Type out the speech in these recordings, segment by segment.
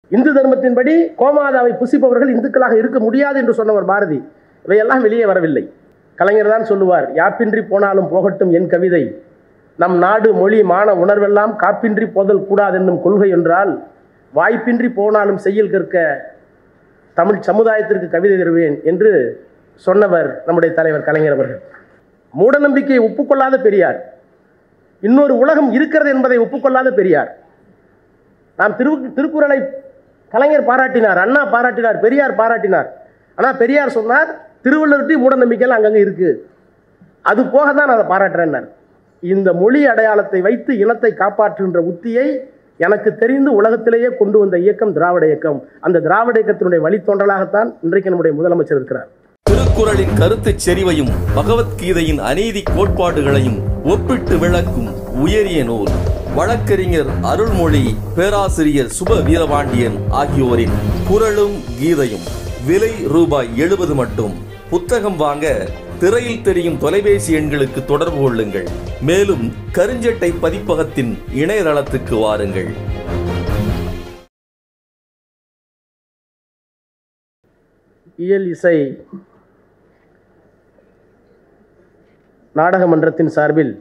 இந்து தர்மத்தின்படி கோமாதாவை புசிப்பவர்கள் இந்துக்களாக இருக்க முடியாது என்று சொன்னவர் பாரதி இவையெல்லாம் வெளியே வரவில்லை கலைஞர் தான் சொல்லுவார் யாப்பின்றி போனாலும் போகட்டும் என் கவிதை நம் நாடு மொழி மான உணர்வெல்லாம் காப்பின்றி போதல் கூடாதென்னும் கொள்கை என்றால் வாய்ப்பின்றி போனாலும் செய்யல் கற்க தமிழ் சமுதாயத்திற்கு கவிதை தருவேன் என்று சொன்னவர் நம்முடைய தலைவர் கலைஞர் அவர்கள் மூடநம்பிக்கையை ஒப்புக்கொள்ளாத பெரியார் இன்னொரு உலகம் இருக்கிறது என்பதை ஒப்புக்கொள்ளாத பெரியார் நாம் திரு திருக்குறளை கலைஞர் பாராட்டினார் அண்ணா பாராட்டினார் பெரியார் பாராட்டினார் ஆனால் பெரியார் சொன்னார் திருவள்ளுவர்கிட்டையும் மூடநம்பிக்கைலாம் அங்கங்கே இருக்குது அது போக தான் நான் அதை பாராட்டுறேன்னார் இந்த மொழி அடையாளத்தை வைத்து இனத்தை காப்பாற்றுகின்ற உத்தியை எனக்கு தெரிந்து உலகத்திலேயே கொண்டு வந்த இயக்கம் திராவிட இயக்கம் அந்த திராவிட இயக்கத்தினுடைய வழித்தோன்றலாகத்தான் இன்றைக்கு நம்முடைய முதலமைச்சர் இருக்கிறார் திருக்குறளின் கருத்துச் செறிவையும் பகவத்கீதையின் அநீதி கோட்பாடுகளையும் ஒப்பிட்டு விளக்கும் உயரிய நூல் வழக்கறிஞர் அருள்மொழி பேராசிரியர் சுப வீரபாண்டியன் ஆகியோரின் குரலும் கீதையும் விலை ரூபாய் எழுபது மட்டும் புத்தகம் வாங்க திரையில் தெரியும் தொலைபேசி எண்களுக்கு தொடர்பு கொள்ளுங்கள் மேலும் கருஞ்சட்டை பதிப்பகத்தின் இணையதளத்துக்கு வாருங்கள் இயல் இசை நாடக மன்றத்தின் சார்பில்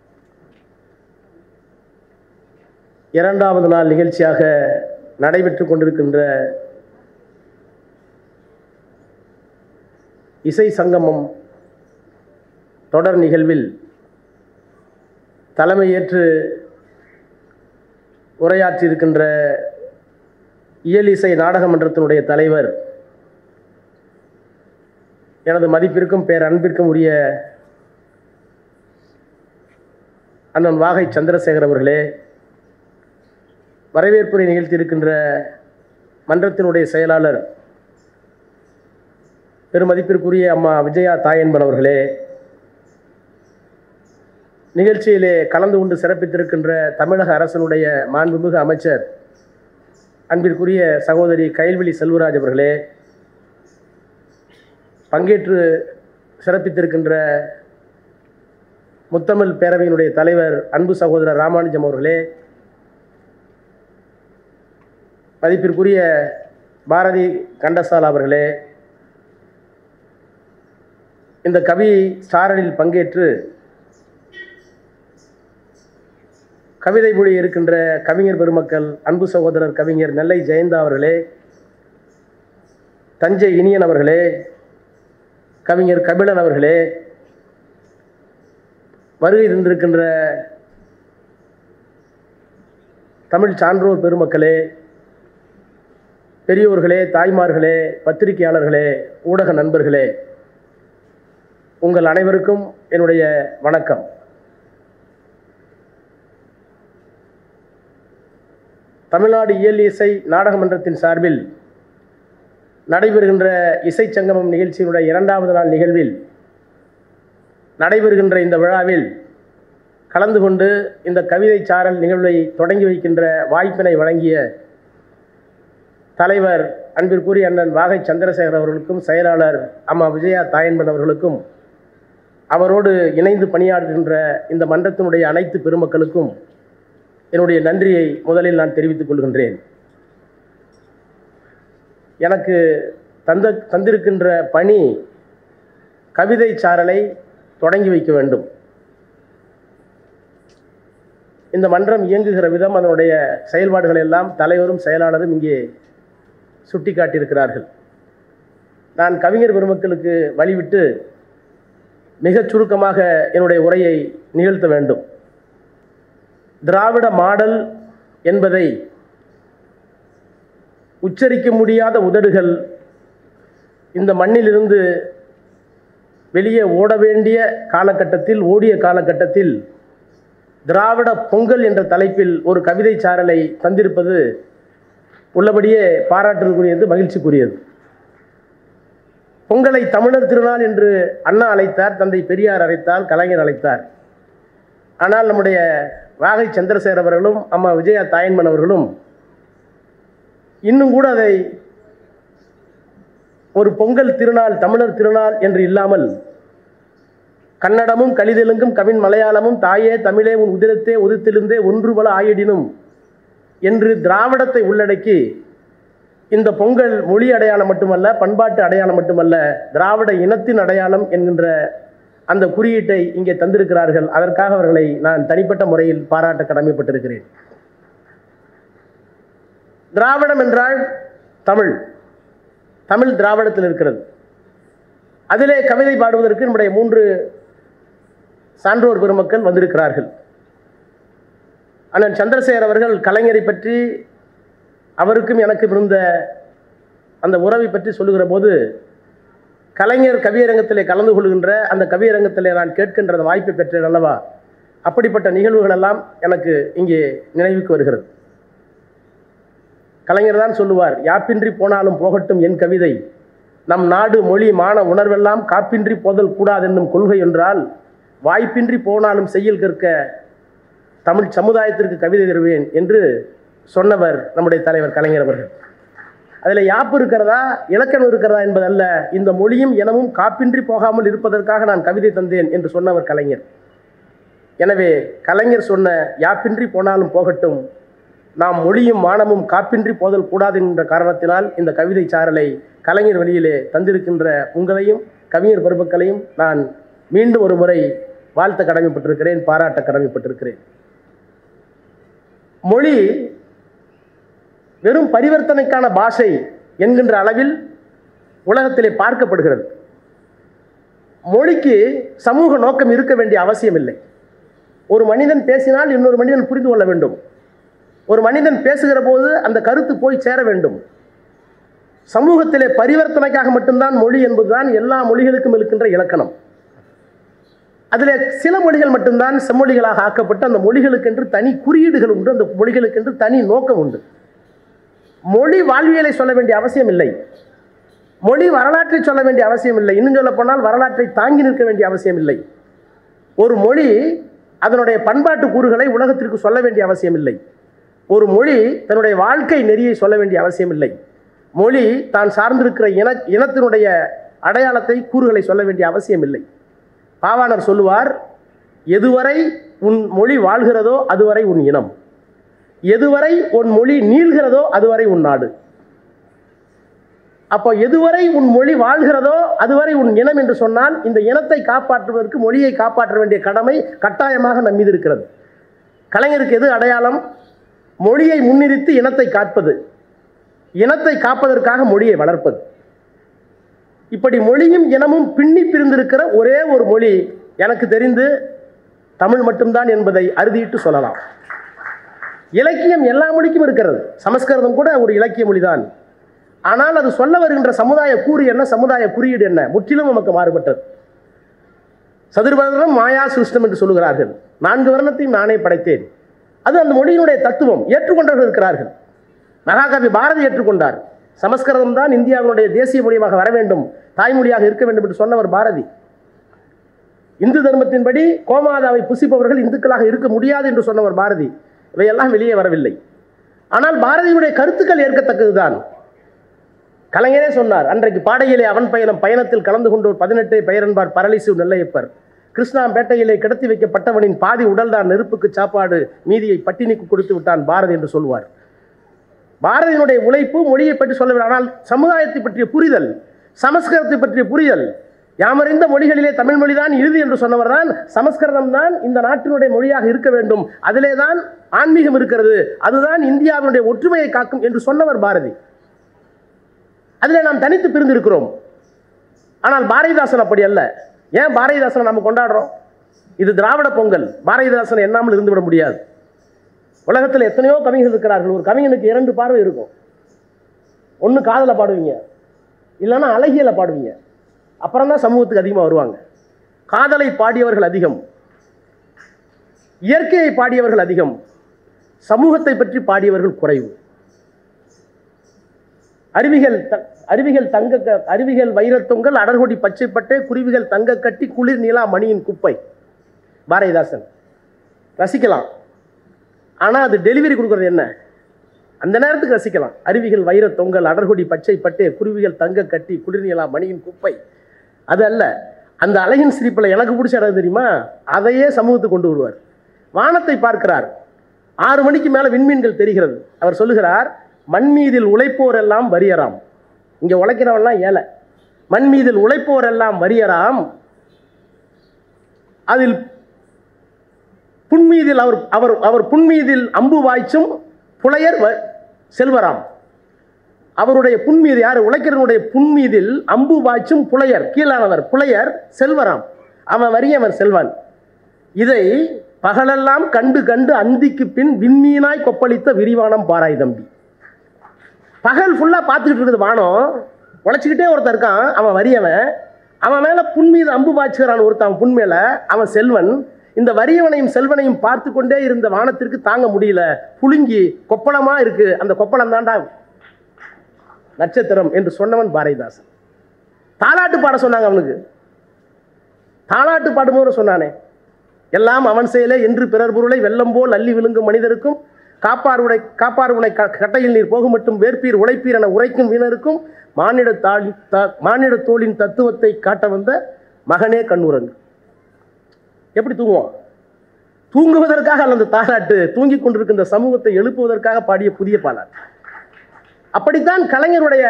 இரண்டாவது நாள் நிகழ்ச்சியாக நடைபெற்று கொண்டிருக்கின்ற இசை சங்கமம் தொடர் நிகழ்வில் தலைமையேற்று உரையாற்றியிருக்கின்ற இயல் இசை நாடக மன்றத்தினுடைய தலைவர் எனது மதிப்பிற்கும் பேர் அன்பிற்கும் உரிய அண்ணன் வாகை சந்திரசேகர் அவர்களே வரவேற்புரை நிகழ்த்தியிருக்கின்ற மன்றத்தினுடைய செயலாளர் பெருமதிப்பிற்குரிய அம்மா விஜயா தாயன்பன் அவர்களே நிகழ்ச்சியிலே கலந்து கொண்டு சிறப்பித்திருக்கின்ற தமிழக அரசனுடைய மாண்புமிகு அமைச்சர் அன்பிற்குரிய சகோதரி கயல்விழி செல்வராஜ் அவர்களே பங்கேற்று சிறப்பித்திருக்கின்ற முத்தமிழ் பேரவையினுடைய தலைவர் அன்பு சகோதரர் ராமானுஜம் அவர்களே மதிப்பிற்குரிய பாரதி கண்டசாலா அவர்களே இந்த கவி சாரலில் பங்கேற்று கவிதை மொழி இருக்கின்ற கவிஞர் பெருமக்கள் அன்பு சகோதரர் கவிஞர் நெல்லை ஜெயந்தா அவர்களே தஞ்சை இனியன் அவர்களே கவிஞர் கபிலன் அவர்களே வருகை தந்திருக்கின்ற தமிழ் சான்றோர் பெருமக்களே பெரியோர்களே தாய்மார்களே பத்திரிகையாளர்களே ஊடக நண்பர்களே உங்கள் அனைவருக்கும் என்னுடைய வணக்கம் தமிழ்நாடு இயல் இசை நாடக மன்றத்தின் சார்பில் நடைபெறுகின்ற இசை சங்கமம் நிகழ்ச்சியினுடைய இரண்டாவது நாள் நிகழ்வில் நடைபெறுகின்ற இந்த விழாவில் கலந்து கொண்டு இந்த கவிதை சாரல் நிகழ்வை தொடங்கி வைக்கின்ற வாய்ப்பினை வழங்கிய தலைவர் அன்பிற்குரிய அண்ணன் வாகை சந்திரசேகர் அவர்களுக்கும் செயலாளர் அம்மா விஜயா தாயன்பன் அவர்களுக்கும் அவரோடு இணைந்து பணியாற்றுகின்ற இந்த மன்றத்தினுடைய அனைத்து பெருமக்களுக்கும் என்னுடைய நன்றியை முதலில் நான் தெரிவித்துக் கொள்கின்றேன் எனக்கு தந்த தந்திருக்கின்ற பணி கவிதை சாரலை தொடங்கி வைக்க வேண்டும் இந்த மன்றம் இயங்குகிற விதம் அதனுடைய செயல்பாடுகள் எல்லாம் தலைவரும் செயலாளரும் இங்கே சுட்டி காட்டியிருக்கிறார்கள் நான் கவிஞர் பெருமக்களுக்கு வழிவிட்டு மிகச் சுருக்கமாக என்னுடைய உரையை நிகழ்த்த வேண்டும் திராவிட மாடல் என்பதை உச்சரிக்க முடியாத உதடுகள் இந்த மண்ணிலிருந்து வெளியே ஓட வேண்டிய காலகட்டத்தில் ஓடிய காலகட்டத்தில் திராவிட பொங்கல் என்ற தலைப்பில் ஒரு கவிதை சாரலை தந்திருப்பது உள்ளபடியே பாராட்டுக்குரியது மகிழ்ச்சிக்குரியது பொங்கலை தமிழர் திருநாள் என்று அண்ணா அழைத்தார் தந்தை பெரியார் அழைத்தார் கலைஞர் அழைத்தார் ஆனால் நம்முடைய வாகை சந்திரசேகர் அவர்களும் அம்மா விஜயா தாயன்மன் அவர்களும் இன்னும் கூட அதை ஒரு பொங்கல் திருநாள் தமிழர் திருநாள் என்று இல்லாமல் கன்னடமும் கலிதெலுங்கும் கவின் மலையாளமும் தாயே தமிழே உன் உதிரத்தே உதித்திலிருந்தே ஒன்று பல ஆயிடினும் என்று திராவிடத்தை உள்ளடக்கி இந்த பொங்கல் மொழி அடையாளம் மட்டுமல்ல பண்பாட்டு அடையாளம் மட்டுமல்ல திராவிட இனத்தின் அடையாளம் என்கின்ற அந்த குறியீட்டை இங்கே தந்திருக்கிறார்கள் அதற்காக அவர்களை நான் தனிப்பட்ட முறையில் பாராட்ட கடமைப்பட்டிருக்கிறேன் திராவிடம் என்றால் தமிழ் தமிழ் திராவிடத்தில் இருக்கிறது அதிலே கவிதை பாடுவதற்கு நம்முடைய மூன்று சான்றோர் பெருமக்கள் வந்திருக்கிறார்கள் அண்ணன் சந்திரசேகர் அவர்கள் கலைஞரை பற்றி அவருக்கும் எனக்கும் இருந்த அந்த உறவை பற்றி சொல்லுகிற போது கலைஞர் கவியரங்கத்திலே கலந்து கொள்கின்ற அந்த கவியரங்கத்திலே நான் கேட்கின்ற அந்த வாய்ப்பை பெற்றேன் அல்லவா அப்படிப்பட்ட நிகழ்வுகள் எல்லாம் எனக்கு இங்கே நினைவுக்கு வருகிறது கலைஞர் தான் சொல்லுவார் யாப்பின்றி போனாலும் போகட்டும் என் கவிதை நம் நாடு மொழி மான உணர்வெல்லாம் காப்பின்றி போதல் கூடாதென்னும் கொள்கை என்றால் வாய்ப்பின்றி போனாலும் செய்யல் கற்க தமிழ் சமுதாயத்திற்கு கவிதை தருவேன் என்று சொன்னவர் நம்முடைய தலைவர் கலைஞர் அவர்கள் அதில் யாப்பு இருக்கிறதா இலக்கணம் இருக்கிறதா என்பதல்ல இந்த மொழியும் இனமும் காப்பின்றி போகாமல் இருப்பதற்காக நான் கவிதை தந்தேன் என்று சொன்னவர் கலைஞர் எனவே கலைஞர் சொன்ன யாப்பின்றி போனாலும் போகட்டும் நாம் மொழியும் மானமும் காப்பின்றி போதல் கூடாது என்ற காரணத்தினால் இந்த கவிதை சாரலை கலைஞர் வெளியிலே தந்திருக்கின்ற உங்களையும் கவிஞர் பெருமக்களையும் நான் மீண்டும் ஒரு முறை வாழ்த்த கடமைப்பட்டிருக்கிறேன் பாராட்ட கடமைப்பட்டிருக்கிறேன் மொழி வெறும் பரிவர்த்தனைக்கான பாஷை என்கின்ற அளவில் உலகத்திலே பார்க்கப்படுகிறது மொழிக்கு சமூக நோக்கம் இருக்க வேண்டிய அவசியம் இல்லை ஒரு மனிதன் பேசினால் இன்னொரு மனிதன் புரிந்து கொள்ள வேண்டும் ஒரு மனிதன் பேசுகிற போது அந்த கருத்து போய் சேர வேண்டும் சமூகத்திலே பரிவர்த்தனைக்காக மட்டும்தான் மொழி என்பதுதான் எல்லா மொழிகளுக்கும் இருக்கின்ற இலக்கணம் அதில் சில மொழிகள் மட்டும்தான் செம்மொழிகளாக ஆக்கப்பட்டு அந்த மொழிகளுக்கென்று தனி குறியீடுகள் உண்டு அந்த மொழிகளுக்கென்று தனி நோக்கம் உண்டு மொழி வாழ்வியலை சொல்ல வேண்டிய அவசியம் இல்லை மொழி வரலாற்றை சொல்ல வேண்டிய அவசியம் இல்லை இன்னும் சொல்ல போனால் வரலாற்றை தாங்கி நிற்க வேண்டிய அவசியம் இல்லை ஒரு மொழி அதனுடைய பண்பாட்டு கூறுகளை உலகத்திற்கு சொல்ல வேண்டிய அவசியம் இல்லை ஒரு மொழி தன்னுடைய வாழ்க்கை நெறியை சொல்ல வேண்டிய அவசியம் இல்லை மொழி தான் சார்ந்திருக்கிற இன இனத்தினுடைய அடையாளத்தை கூறுகளை சொல்ல வேண்டிய அவசியம் இல்லை பாவாணர் சொல்லுவார் எதுவரை உன் மொழி வாழ்கிறதோ அதுவரை உன் இனம் எதுவரை உன் மொழி நீள்கிறதோ அதுவரை உன் நாடு அப்போ எதுவரை உன் மொழி வாழ்கிறதோ அதுவரை உன் இனம் என்று சொன்னால் இந்த இனத்தை காப்பாற்றுவதற்கு மொழியை காப்பாற்ற வேண்டிய கடமை கட்டாயமாக நம் மீது இருக்கிறது கலைஞருக்கு எது அடையாளம் மொழியை முன்னிறுத்தி இனத்தை காப்பது இனத்தை காப்பதற்காக மொழியை வளர்ப்பது இப்படி மொழியும் இனமும் பின்னி பிரிந்திருக்கிற ஒரே ஒரு மொழி எனக்கு தெரிந்து தமிழ் மட்டும்தான் என்பதை அறுதியிட்டு சொல்லலாம் இலக்கியம் எல்லா மொழிக்கும் இருக்கிறது சமஸ்கிருதம் கூட ஒரு இலக்கிய மொழிதான் ஆனால் அது சொல்ல வருகின்ற சமுதாய கூறு என்ன சமுதாய குறியீடு என்ன முற்றிலும் நமக்கு மாறுபட்டது சதுர்வர்ணம் மாயா சிருஷ்டம் என்று சொல்லுகிறார்கள் நான்கு வர்ணத்தையும் நானே படைத்தேன் அது அந்த மொழியினுடைய தத்துவம் ஏற்றுக்கொண்டவர்கள் இருக்கிறார்கள் மகாகவி பாரதி ஏற்றுக்கொண்டார் சமஸ்கிருதம் தான் இந்தியாவினுடைய தேசிய மொழியாக வர வேண்டும் தாய்மொழியாக இருக்க வேண்டும் என்று சொன்னவர் பாரதி இந்து தர்மத்தின்படி கோமாதாவை புசிப்பவர்கள் இந்துக்களாக இருக்க முடியாது என்று சொன்னவர் பாரதி இவையெல்லாம் வெளியே வரவில்லை ஆனால் பாரதியுடைய கருத்துக்கள் ஏற்கத்தக்கதுதான் கலைஞரே சொன்னார் அன்றைக்கு பாடையிலே அவன் பயணம் பயணத்தில் கலந்து கொண்டோர் பதினெட்டை பெயரன்பார் பரளிசு நெல்லையப்பர் கிருஷ்ணாம்பேட்டையிலே கிடத்தி வைக்கப்பட்டவனின் பாதி உடல்தான் நெருப்புக்கு சாப்பாடு மீதியை பட்டினிக்கு கொடுத்து விட்டான் பாரதி என்று சொல்வார் பாரதியினுடைய உழைப்பு மொழியை பற்றி சொல்லவில்லை ஆனால் சமுதாயத்தை பற்றிய புரிதல் சமஸ்கிருதத்தை பற்றிய புரிதல் யாமறிந்த மொழிகளிலே தமிழ் மொழிதான் இறுதி என்று சொன்னவர் தான் சமஸ்கிருதம் தான் இந்த நாட்டினுடைய மொழியாக இருக்க வேண்டும் அதிலே தான் ஆன்மீகம் இருக்கிறது அதுதான் இந்தியாவினுடைய ஒற்றுமையை காக்கும் என்று சொன்னவர் பாரதி அதில் நாம் தனித்து பிரிந்திருக்கிறோம் ஆனால் பாரதிதாசன் அப்படி அல்ல ஏன் பாரதிதாசனை நம்ம கொண்டாடுறோம் இது திராவிட பொங்கல் பாரதிதாசன் எண்ணாமல் இருந்துவிட முடியாது உலகத்தில் எத்தனையோ கவிஞர்கள் இருக்கிறார்கள் ஒரு கவிஞனுக்கு இரண்டு பார்வை இருக்கும் ஒன்று காதலை பாடுவீங்க இல்லைன்னா அழகியலை பாடுவீங்க அப்புறம் தான் சமூகத்துக்கு அதிகமாக வருவாங்க காதலை பாடியவர்கள் அதிகம் இயற்கையை பாடியவர்கள் அதிகம் சமூகத்தை பற்றி பாடியவர்கள் குறைவு அருவிகள் த- அருவிகள் தங்க க- அருவிகள் வைரத்தொங்கல் அடர்கொடி பச்சைப்பட்டே குருவிகள் தங்க கட்டி குளிர் நிலா மணியின் குப்பை பாரதிதாசன் ரசிக்கலாம் ஆனால் அது டெலிவரி கொடுக்கறது என்ன அந்த நேரத்துக்கு ரசிக்கலாம் அருவிகள் வைரத் தொங்கல் அடர்கொடி பச்சை பட்டே குருவிகள் தங்க கட்டி குளிர்நிலா மணியின் குப்பை அது அல்ல அந்த அழகின் சிரிப்பில் எனக்கு பிடிச்ச இடம் தெரியுமா அதையே சமூகத்துக்கு கொண்டு வருவார் வானத்தை பார்க்கிறார் ஆறு மணிக்கு மேலே விண்மீன்கள் தெரிகிறது அவர் சொல்லுகிறார் மண் மீதில் உழைப்போர் எல்லாம் வரியராம் இங்க உழைக்கிறவன்லாம் ஏழை மண் மீதில் உழைப்போர் எல்லாம் வரியராம் அதில் புன்மீதில் அவர் அவர் அவர் புன்மீதில் அம்பு வாய்ச்சும் புலையர் வ- செல்வராம் அவருடைய புன்மீது யார் உழைக்கிறவனுடைய புன்மீதில் அம்பு வாய்ச்சும் புலையர் கீழானவர் புலையர் செல்வராம் அவன் வரியவன் செல்வான் இதை பகலெல்லாம் கண்டு கண்டு அந்திக்கு பின் விண்மீனாய் கொப்பளித்த விரிவானம் பாராய் தம்பி பகல் ஃபுல்லாக பார்த்துக்கிட்டு இருக்குது வானம் உழைச்சிக்கிட்டே ஒருத்தன் இருக்கான் அவன் வரியவன் அவன் மேலே புண் மீது அம்பு பாய்ச்சுகிறான் ஒருத்தன் அவன் புண் மேலே அவன் செல்வன் இந்த வரியவனையும் செல்வனையும் பார்த்து கொண்டே இருந்த வானத்திற்கு தாங்க முடியல புழுங்கி கொப்பளமா இருக்கு அந்த கொப்பளம் தாண்டா நட்சத்திரம் என்று சொன்னவன் பாரதிதாசன் தாலாட்டு பாட சொன்னாங்க அவனுக்கு தாலாட்டு பாடும்போது சொன்னானே எல்லாம் அவன் செயலே என்று பிறர் பொருளை வெள்ளம் போல் அள்ளி விழுங்கும் மனிதருக்கும் காப்பார் உடை காப்பார் உடை க- கட்டையில் நீர் போக மட்டும் வேற்பீர் உழைப்பீர் என உரைக்கும் வீணருக்கும் மானிட தாழ் த மானிட தோளின் தத்துவத்தை காட்ட வந்த மகனே கண்ணுறங்கு எப்படி தூங்குவான் தூங்குவதற்காக அல்ல அந்த தாலாட்டு தூங்கிக் கொண்டிருக்கின்ற சமூகத்தை எழுப்புவதற்காக பாடிய புதிய பாலாட்டு அப்படித்தான் கலைஞருடைய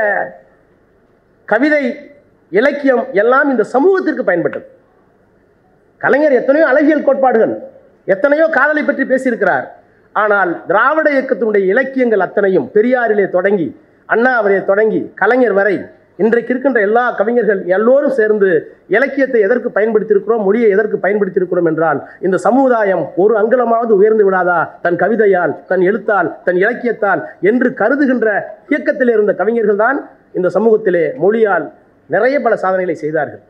கவிதை இலக்கியம் எல்லாம் இந்த சமூகத்திற்கு பயன்பட்டது கலைஞர் எத்தனையோ அழகியல் கோட்பாடுகள் எத்தனையோ காதலை பற்றி பேசியிருக்கிறார் ஆனால் திராவிட இயக்கத்தினுடைய இலக்கியங்கள் அத்தனையும் பெரியாரிலே தொடங்கி அண்ணாவிலே தொடங்கி கலைஞர் வரை இன்றைக்கு இருக்கின்ற எல்லா கவிஞர்கள் எல்லோரும் சேர்ந்து இலக்கியத்தை எதற்கு பயன்படுத்தியிருக்கிறோம் மொழியை எதற்கு பயன்படுத்தியிருக்கிறோம் என்றால் இந்த சமுதாயம் ஒரு அங்குலமாவது உயர்ந்து விடாதா தன் கவிதையால் தன் எழுத்தால் தன் இலக்கியத்தால் என்று கருதுகின்ற இயக்கத்தில் இருந்த கவிஞர்கள் தான் இந்த சமூகத்திலே மொழியால் நிறைய பல சாதனைகளை செய்தார்கள்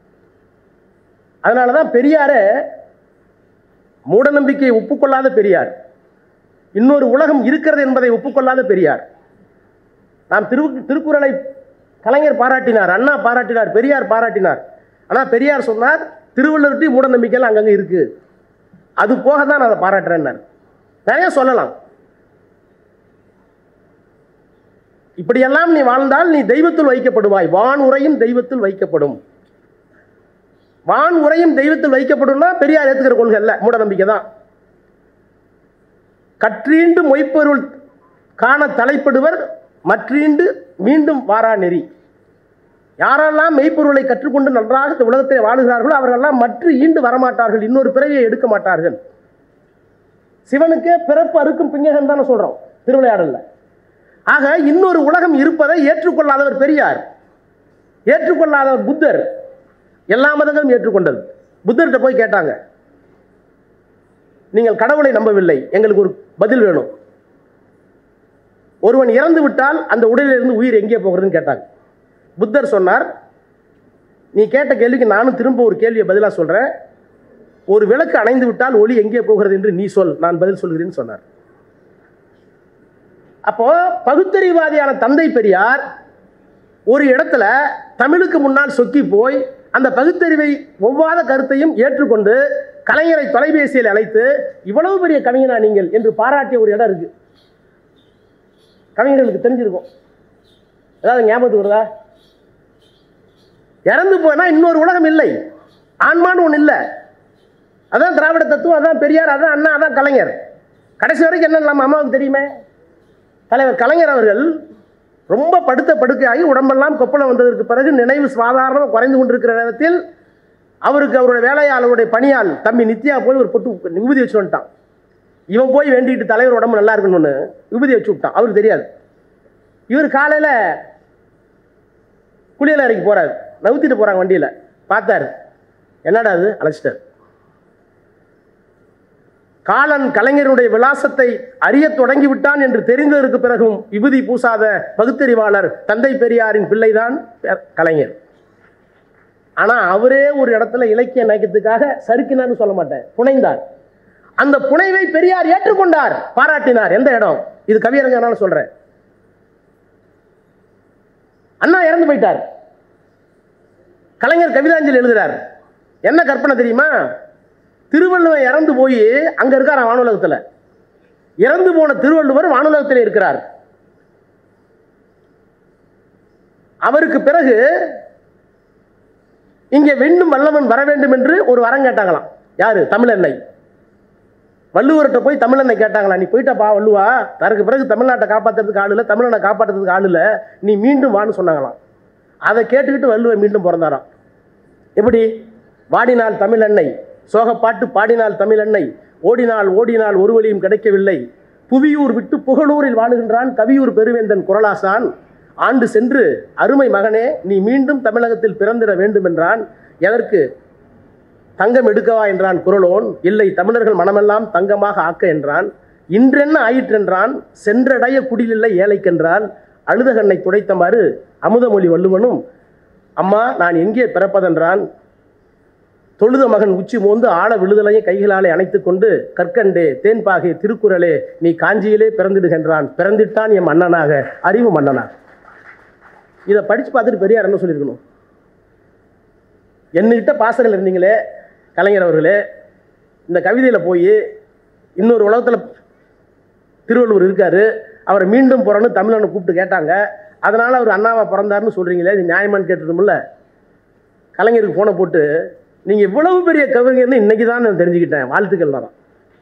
அதனால தான் பெரியாரை மூடநம்பிக்கையை ஒப்புக்கொள்ளாத பெரியார் இன்னொரு உலகம் இருக்கிறது என்பதை ஒப்புக்கொள்ளாத பெரியார் நாம் திரு திருக்குறளை கலைஞர் பாராட்டினார் அண்ணா பாராட்டினார் பெரியார் பாராட்டினார் ஆனால் பெரியார் சொன்னார் திருவள்ளுவர்ட்டி மூடநம்பிக்கைலாம் அங்கங்கே இருக்கு அது போக தான் நான் அதை பாராட்டுறேன்னார் நிறைய சொல்லலாம் இப்படியெல்லாம் நீ வாழ்ந்தால் நீ தெய்வத்தில் வைக்கப்படுவாய் வான் உரையும் தெய்வத்தில் வைக்கப்படும் வான் உரையும் தெய்வத்தில் வைக்கப்படும்னா பெரியார் ஏத்துக்கிற கொள்கை அல்ல மூட நம்பிக்கை தான் கற்றீண்டு மொய்ப்பொருள் காண தலைப்படுவர் மற்றீண்டு மீண்டும் வாரா நெறி யாரெல்லாம் மெய்ப்பொருளை கற்றுக்கொண்டு நன்றாக இந்த உலகத்தில் வாழுகிறார்களோ அவர்களெல்லாம் மற்ற ஈண்டு வரமாட்டார்கள் இன்னொரு பிறவியை எடுக்க மாட்டார்கள் சிவனுக்கே பிறப்பு அறுக்கும் பிங்ககன் தானே சொல்றோம் திருவிளையாடல்ல ஆக இன்னொரு உலகம் இருப்பதை ஏற்றுக்கொள்ளாதவர் பெரியார் ஏற்றுக்கொள்ளாதவர் புத்தர் எல்லா மதங்களும் ஏற்றுக்கொண்டது புத்தர்கிட்ட போய் கேட்டாங்க நீங்கள் கடவுளை நம்பவில்லை எங்களுக்கு ஒரு பதில் வேணும் ஒருவன் இறந்து விட்டால் அந்த உடலிலிருந்து உயிர் எங்கே போகிறதுன்னு கேட்டாங்க புத்தர் சொன்னார் நீ கேட்ட கேள்விக்கு நானும் திரும்ப ஒரு கேள்வியை பதிலாக சொல்கிறேன் ஒரு விளக்கு அணைந்து விட்டால் ஒளி எங்கே போகிறது என்று நீ சொல் நான் பதில் சொல்கிறேன்னு சொன்னார் அப்போ பகுத்தறிவாதியான தந்தை பெரியார் ஒரு இடத்துல தமிழுக்கு முன்னால் சொக்கி போய் அந்த பகுத்தறிவை ஒவ்வாத கருத்தையும் ஏற்றுக்கொண்டு கலைஞரை தொலைபேசியில் அழைத்து இவ்வளவு பெரிய கவிஞனா நீங்கள் என்று பாராட்டிய ஒரு இடம் இருக்கு கவிஞர்களுக்கு தெரிஞ்சிருக்கும் ஏதாவது ஞாபகத்துக்கு வருதா இறந்து போனா இன்னொரு உலகம் இல்லை ஆன்மான்னு ஒன்று இல்லை அதான் திராவிட தத்துவம் அதான் பெரியார் அதான் அண்ணா அதான் கலைஞர் கடைசி வரைக்கும் என்ன நம்ம அம்மாவுக்கு தெரியுமே தலைவர் கலைஞர் அவர்கள் ரொம்ப படுத்த படுக்கையாகி உடம்பெல்லாம் கொப்பளம் வந்ததற்கு பிறகு நினைவு சாதாரணமாக குறைந்து கொண்டிருக்கிற நேரத்தில் அவருக்கு அவருடைய வேலையால் அவருடைய பணியால் தம்பி நித்யா போய் ஒரு பொட்டு விபூதி வச்சு வந்துட்டான் இவன் போய் வேண்டிட்டு தலைவர் உடம்பு நல்லா இருக்கணும்னு விபூதி வச்சு விட்டான் அவருக்கு தெரியாது இவர் காலையில் குளியல் அறைக்கு போறாரு நவுத்திட்டு போறாங்க வண்டியில் பார்த்தாரு என்னடா அது அழைச்சிட்டார் காலன் கலைஞருடைய விலாசத்தை அறியத் தொடங்கி விட்டான் என்று தெரிந்ததற்கு பிறகும் விபூதி பூசாத பகுத்தறிவாளர் தந்தை பெரியாரின் பிள்ளைதான் பெ- கலைஞர் ஆனா அவரே ஒரு இடத்துல இலக்கிய நயக்கத்துக்காக சறுக்கினார்னு சொல்ல மாட்டேன் புனைந்தார் அந்த புனைவை பெரியார் ஏற்றுக்கொண்டார் பாராட்டினார் எந்த இடம் இது கவியரங்கனால சொல்றேன் அண்ணா இறந்து போயிட்டார் கலைஞர் கவிதாஞ்சலி எழுதுறார் என்ன கற்பனை தெரியுமா திருவள்ளுவர் இறந்து போய் அங்க இருக்கார் வானுலகத்துல இறந்து போன திருவள்ளுவர் வானுலகத்தில் இருக்கிறார் அவருக்கு பிறகு இங்கே வேண்டும் வல்லவன் வர வேண்டும் என்று ஒரு வரம் கேட்டாங்களாம் யாரு தமிழெண்ணை வள்ளுவர்கிட்ட போய் தமிழனை கேட்டாங்களா நீ போயிட்டப்பா வள்ளுவா தனக்கு பிறகு தமிழ்நாட்டை காப்பாற்றுறதுக்கு ஆள் இல்லை தமிழனை காப்பாற்றுறதுக்கு ஆள் இல்லை நீ மீண்டும் வான்னு சொன்னாங்களாம் அதை கேட்டுக்கிட்டு வள்ளுவர் மீண்டும் பிறந்தாராம் எப்படி வாடினால் தமிழெண்ணெய் சோகப்பாட்டு பாடினால் தமிழெண்ணெய் ஓடினால் ஓடினால் ஒரு வழியும் கிடைக்கவில்லை புவியூர் விட்டு புகழூரில் வாழுகின்றான் கவியூர் பெருவேந்தன் குரலாசான் ஆண்டு சென்று அருமை மகனே நீ மீண்டும் தமிழகத்தில் பிறந்திட வேண்டும் என்றான் எதற்கு தங்கம் எடுக்கவா என்றான் குரலோன் இல்லை தமிழர்கள் மனமெல்லாம் தங்கமாக ஆக்க என்றான் இன்றென்ன ஆயிற்றென்றான் சென்றடைய குடிலில்லை ஏழைக்கென்றால் அழுதகண்ணை துடைத்தமாறு அமுதமொழி வள்ளுவனும் அம்மா நான் எங்கே பிறப்பதென்றான் தொழுத மகன் உச்சி மோந்து ஆழ விழுதலையை கைகளாலே அணைத்துக் கொண்டு கற்கண்டே தேன்பாகே திருக்குறளே நீ காஞ்சியிலே பிறந்திடுகின்றான் பிறந்திட்டான் என் மன்னனாக அறிவு மன்னனாக இதை படித்து பார்த்துட்டு பெரியார் என்ன சொல்லியிருக்கணும் என்கிட்ட பாசங்கள் இருந்தீங்களே கலைஞர் அவர்களே இந்த கவிதையில் போய் இன்னொரு உலகத்தில் திருவள்ளுவர் இருக்காரு அவரை மீண்டும் பிறன்னு தமிழனை கூப்பிட்டு கேட்டாங்க அதனால் அவர் அண்ணாவா பிறந்தாருன்னு சொல்கிறீங்களே இது நியாயமான்னு கேட்டதுமில்ல கலைஞருக்கு ஃபோனை போட்டு நீங்கள் இவ்வளவு பெரிய கவிஞர்னு இன்னைக்கு தான் நான் தெரிஞ்சுக்கிட்டேன் வாழ்த்துக்கள் தான்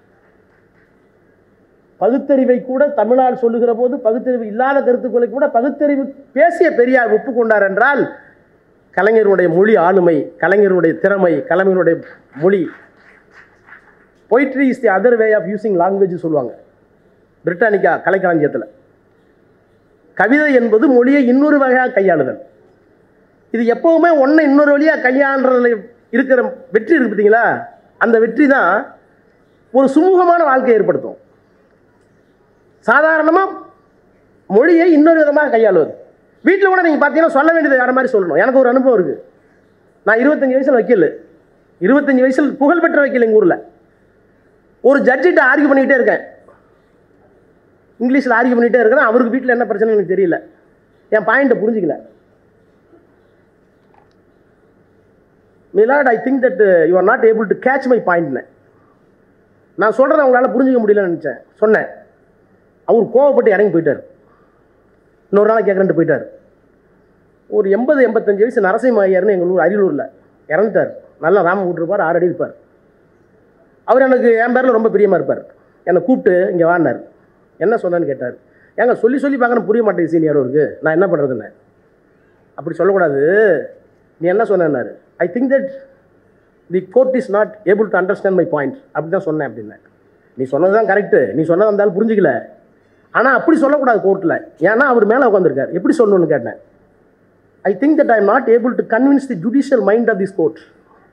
பகுத்தறிவை கூட தமிழால் சொல்லுகிற போது பகுத்தறிவு இல்லாத கருத்துக்களை கூட பகுத்தறிவு பேசிய பெரியார் ஒப்புக்கொண்டார் என்றால் கலைஞருடைய மொழி ஆளுமை கலைஞருடைய திறமை கலைஞருடைய மொழி poetry is the other way of using language சொல்லுவாங்க பிரிட்டானிக்கா கலைக்களஞ்சியத்தில் கவிதை என்பது மொழியை இன்னொரு வகையாக கையாளுதல் இது எப்போவுமே ஒன்றை இன்னொரு வழியாக கையாளுறதுல இருக்கிற வெற்றி இருக்கு பார்த்தீங்களா அந்த வெற்றி தான் ஒரு சுமூகமான வாழ்க்கையை ஏற்படுத்தும் சாதாரணமாக மொழியை இன்னொரு விதமாக கையாளுவது வீட்டில் கூட நீங்கள் பார்த்தீங்கன்னா சொல்ல வேண்டியது வேறு மாதிரி சொல்லணும் எனக்கு ஒரு அனுபவம் இருக்குது நான் இருபத்தஞ்சி வயசில் வக்கீல் இருபத்தஞ்சி வயசில் புகழ்பெற்ற வக்கீல் எங்கள் ஊரில் ஒரு ஜட்ஜிட்ட ஆர்கியூ பண்ணிக்கிட்டே இருக்கேன் இங்கிலீஷில் ஆர்கியூ பண்ணிகிட்டே இருக்கிறேன் அவருக்கு வீட்டில் என்ன பிரச்சனை எனக்கு தெரியல என் பாயிண்ட்டை புரிஞ்சிக்கல மிலாட் I think that you are not able to catch my பாயிண்ட்னு நான் சொல்கிறத அவங்களால புரிஞ்சிக்க முடியலன்னு நினச்சேன் சொன்னேன் அவர் கோவப்பட்டு இறங்கி போயிட்டார் இன்னொரு நாள் கேட்குறேன்ட்டு போயிட்டார் ஒரு எண்பது எண்பத்தஞ்சு வயசு நரசிம்ம ஐயர்னு எங்கள் ஊர் அரியலூரில் இறந்துட்டார் நல்லா ராம விட்டுருப்பார் ஆறு அடி இருப்பார் அவர் எனக்கு என் பேரில் ரொம்ப பிரியமாக இருப்பார் என்னை கூப்பிட்டு இங்கே வாடினார் என்ன சொன்னேன்னு கேட்டார் ஏங்க சொல்லி சொல்லி பார்க்கணும் புரிய மாட்டேங்குது சீனியர் அவருக்கு நான் என்ன பண்ணுறதுன்னு அப்படி சொல்லக்கூடாது நீ என்ன சொன்னார் I think that the court is not able to understand my point அப்படி தான் சொன்னேன் அப்படின்னேன் நீ சொன்னது தான் கரெக்டு நீ சொன்னது இருந்தாலும் புரிஞ்சிக்கல ஆனால் அப்படி சொல்லக்கூடாது கோர்ட்டில் ஏன்னா அவர் மேலே உட்காந்துருக்கார் எப்படி சொல்லணும்னு கேட்டேன் I think that I am not able to convince the judicial mind of this court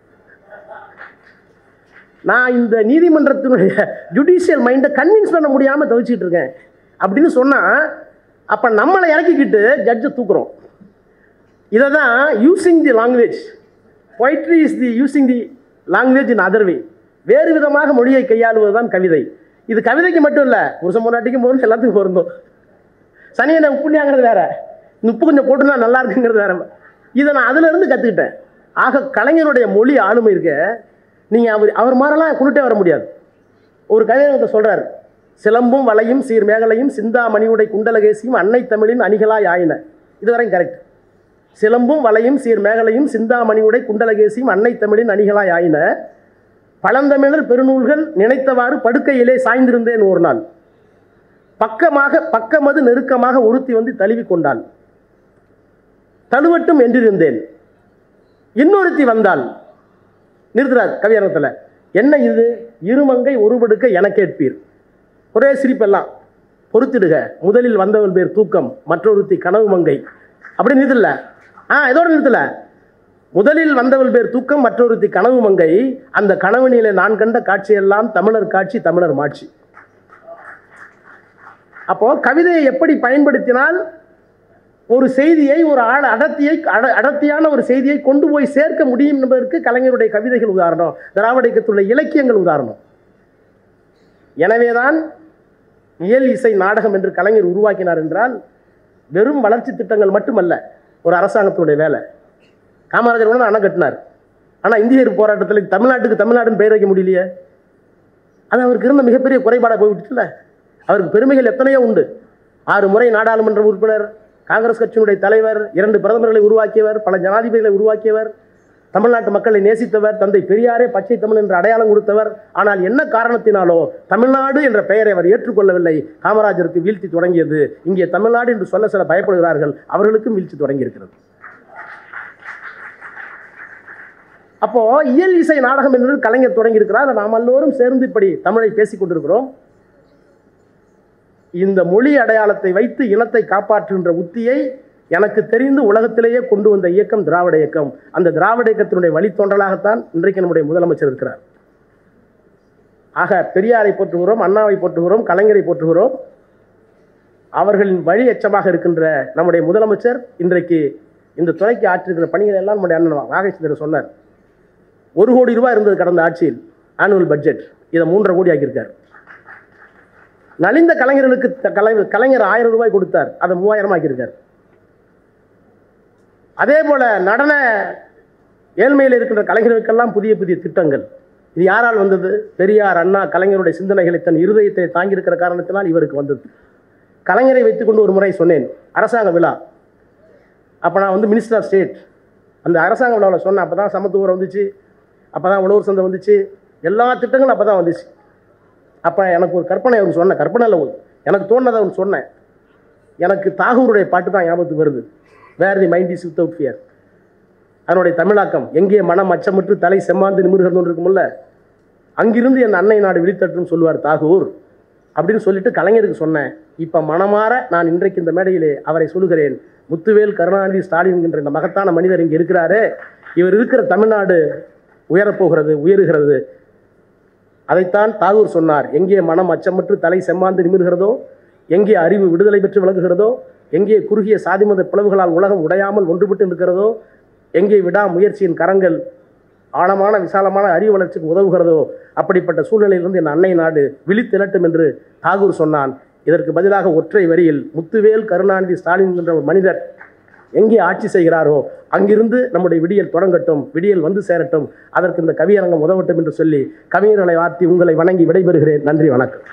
நான் இந்த நீதிமன்றத்தினுடைய ஜுடிஷியல் மைண்டை கன்வின்ஸ் பண்ண முடியாமல் தவிச்சிட்டு இருக்கேன் அப்படின்னு சொன்னால் அப்போ நம்மளை இறக்கிக்கிட்டு ஜட்ஜை தூக்குறோம் இதை தான் using the language poetry is the using the language in other way வேறு விதமாக மொழியை கையாளுவது தான் கவிதை இது கவிதைக்கு மட்டும் இல்லை புருஷன் முன்னாட்டிக்கும் போது எல்லாத்துக்கும் பொருந்தும் சனியனை உப்புண்ணியாங்கிறது வேற இந்த உப்பு கொஞ்சம் போட்டுனா நல்லா இருக்குங்கிறது வேற இதை நான் அதிலிருந்து கற்றுக்கிட்டேன் ஆக கலைஞருடைய மொழி ஆளுமை இருக்க நீங்கள் அவர் அவர் மாதிரிலாம் கொண்டுட்டே வர முடியாது ஒரு கவிதை சொல்கிறார் சிலம்பும் வளையும் சீர் மேகலையும் சிந்தாமணியுடை குண்டலகேசியும் அன்னை தமிழின் அணிகளாய் ஆயின இதுவரையும் கரெக்ட் சிலம்பும் வளையும் சீர் மேகலையும் சிந்தாமணியுடை குண்டலகேசியும் அன்னை தமிழின் அணிகளாய் ஆயின பழந்தமிழர் பெருநூல்கள் நினைத்தவாறு படுக்கையிலே சாய்ந்திருந்தேன் ஒரு நாள் பக்கமாக பக்கமது நெருக்கமாக ஒருத்தி வந்து தழுவி கொண்டாள் தழுவட்டும் என்றிருந்தேன் இன்னொருத்தி வந்தாள் நிறுத்துறார் கவியரங்கத்தில் என்ன இது இருமங்கை ஒருபடுக்க என கேட்பீர் ஒரே சிரிப்பெல்லாம் பொறுத்திடுக முதலில் வந்தவள் பேர் தூக்கம் மற்றொருத்தி கனவு மங்கை அப்படி நிறுத்தல ஆ இதோட நிறுத்தல முதலில் வந்தவள் பேர் தூக்கம் மற்றொருத்தி கனவு மங்கை அந்த கனவுனிலே நான் கண்ட காட்சியெல்லாம் தமிழர் காட்சி தமிழர் மாட்சி அப்போ கவிதையை எப்படி பயன்படுத்தினால் ஒரு செய்தியை ஒரு ஆழ அடர்த்தியை அட அடர்த்தியான ஒரு செய்தியை கொண்டு போய் சேர்க்க முடியும் என்பதற்கு கலைஞருடைய கவிதைகள் உதாரணம் திராவிட இயக்கத்துள்ள இலக்கியங்கள் உதாரணம் எனவேதான் இயல் இசை நாடகம் என்று கலைஞர் உருவாக்கினார் என்றால் வெறும் வளர்ச்சி திட்டங்கள் மட்டுமல்ல ஒரு அரசாங்கத்தினுடைய வேலை காமராஜர் கூட அணை கட்டினார் ஆனால் இந்தியர் போராட்டத்தில் தமிழ்நாட்டுக்கு தமிழ்நாடுன்னு பெயர் வைக்க முடியலையே அது அவருக்கு இருந்த மிகப்பெரிய குறைபாடாக போய்விட்டுல அவருக்கு பெருமைகள் எத்தனையோ உண்டு ஆறு முறை நாடாளுமன்ற உறுப்பினர் காங்கிரஸ் கட்சியினுடைய தலைவர் இரண்டு பிரதமர்களை உருவாக்கியவர் பல ஜனாதிபதிகளை உருவாக்கியவர் தமிழ்நாட்டு மக்களை நேசித்தவர் தந்தை பெரியாரே பச்சை தமிழ் என்ற அடையாளம் கொடுத்தவர் ஆனால் என்ன காரணத்தினாலோ தமிழ்நாடு என்ற பெயரை அவர் ஏற்றுக்கொள்ளவில்லை காமராஜருக்கு வீழ்ச்சி தொடங்கியது இங்கே தமிழ்நாடு என்று சொல்ல சில பயப்படுகிறார்கள் அவர்களுக்கும் வீழ்ச்சி தொடங்கியிருக்கிறது அப்போ இயல் இசை நாடகம் என்று கலைஞர் தொடங்கி இருக்கிறார் நாம் எல்லோரும் சேர்ந்து இப்படி தமிழை பேசிக் கொண்டிருக்கிறோம் இந்த மொழி அடையாளத்தை வைத்து இனத்தை காப்பாற்றுகின்ற உத்தியை எனக்கு தெரிந்து உலகத்திலேயே கொண்டு வந்த இயக்கம் திராவிட இயக்கம் அந்த திராவிட இயக்கத்தினுடைய வழித்தோன்றலாகத்தான் இன்றைக்கு நம்முடைய முதலமைச்சர் இருக்கிறார் ஆக பெரியாரை போற்றுகிறோம் அண்ணாவை போற்றுகிறோம் கலைஞரை போற்றுகிறோம் அவர்களின் வழி எச்சமாக இருக்கின்ற நம்முடைய முதலமைச்சர் இன்றைக்கு இந்த துறைக்கு ஆற்றிருக்கிற பணிகள் எல்லாம் நம்முடைய அண்ணன் நாகேஸ்வரர் சொன்னார் ஒரு கோடி ரூபாய் இருந்தது கடந்த ஆட்சியில் ஆனுவல் பட்ஜெட் இதை மூன்றரை கோடி ஆக்கியிருக்கார் நலிந்த கலைஞர்களுக்கு த- கலை கலைஞர் ஆயிரம் ரூபாய் கொடுத்தார் அதை மூவாயிரம் ஆக்கியிருக்கார் அதே போல நடன ஏழ்மையில் இருக்கின்ற கலைஞர்களுக்கெல்லாம் புதிய புதிய திட்டங்கள் இது யாரால் வந்தது பெரியார் அண்ணா கலைஞருடைய சிந்தனைகளை தன் இருதயத்தை தாங்கியிருக்கிற காரணத்தினால் இவருக்கு வந்தது கலைஞரை வைத்துக்கொண்டு ஒரு முறை சொன்னேன் அரசாங்க விழா அப்போ நான் வந்து மினிஸ்டர் ஆஃப் ஸ்டேட் அந்த அரசாங்க விழாவில் சொன்னேன் அப்போ தான் சமத்துவம் வந்துச்சு அப்போ தான் உழவர் சந்தை வந்துச்சு எல்லா திட்டங்களும் அப்போ தான் வந்துச்சு அப்போ எனக்கு ஒரு கற்பனை அவர் சொன்னேன் கற்பனை இல்லை ஒரு- எனக்கு தோணுனதை அவன் சொன்னேன் எனக்கு தாகூருடைய பாட்டு தான் ஞாபகத்துக்கு வருது where the mind is without fear அதனுடைய தமிழாக்கம் எங்கே மனம் அச்சமுற்று தலை செம்மாந்து நிமிர்கிறது இருக்கும்ல அங்கிருந்து என் அன்னை நாடு விழித்தட்டுன்னு சொல்லுவார் தாகூர் அப்படின்னு சொல்லிட்டு கலைஞருக்கு சொன்னேன் இப்போ மனமாற நான் இன்றைக்கு இந்த மேடையிலே அவரை சொல்லுகிறேன் முத்துவேல் கருணாநிதி ஸ்டாலின் என்கின்ற இந்த மகத்தான மனிதர் இங்கே இருக்கிறாரே இவர் இருக்கிற தமிழ்நாடு உயரப்போகிறது உயருகிறது அதைத்தான் தாகூர் சொன்னார் எங்கே மனம் அச்சமற்று தலை செம்மாந்து நிமிர்கிறதோ எங்கே அறிவு விடுதலை பெற்று விளங்குகிறதோ எங்கே குறுகிய சாதிமத பிளவுகளால் உலகம் உடையாமல் ஒன்றுபட்டு இருக்கிறதோ எங்கே விடா முயற்சியின் கரங்கள் ஆழமான விசாலமான அறிவு வளர்ச்சிக்கு உதவுகிறதோ அப்படிப்பட்ட சூழ்நிலையிலிருந்து என் அன்னை நாடு விழித்திரட்டும் என்று தாகூர் சொன்னான் இதற்கு பதிலாக ஒற்றை வரியில் முத்துவேல் கருணாநிதி ஸ்டாலின் என்ற ஒரு மனிதர் எங்கே ஆட்சி செய்கிறாரோ அங்கிருந்து நம்முடைய விடியல் தொடங்கட்டும் விடியல் வந்து சேரட்டும் அதற்கு இந்த கவியரங்கம் உதவட்டும் என்று சொல்லி கவிஞர்களை வார்த்தி உங்களை வணங்கி விடைபெறுகிறேன் நன்றி வணக்கம்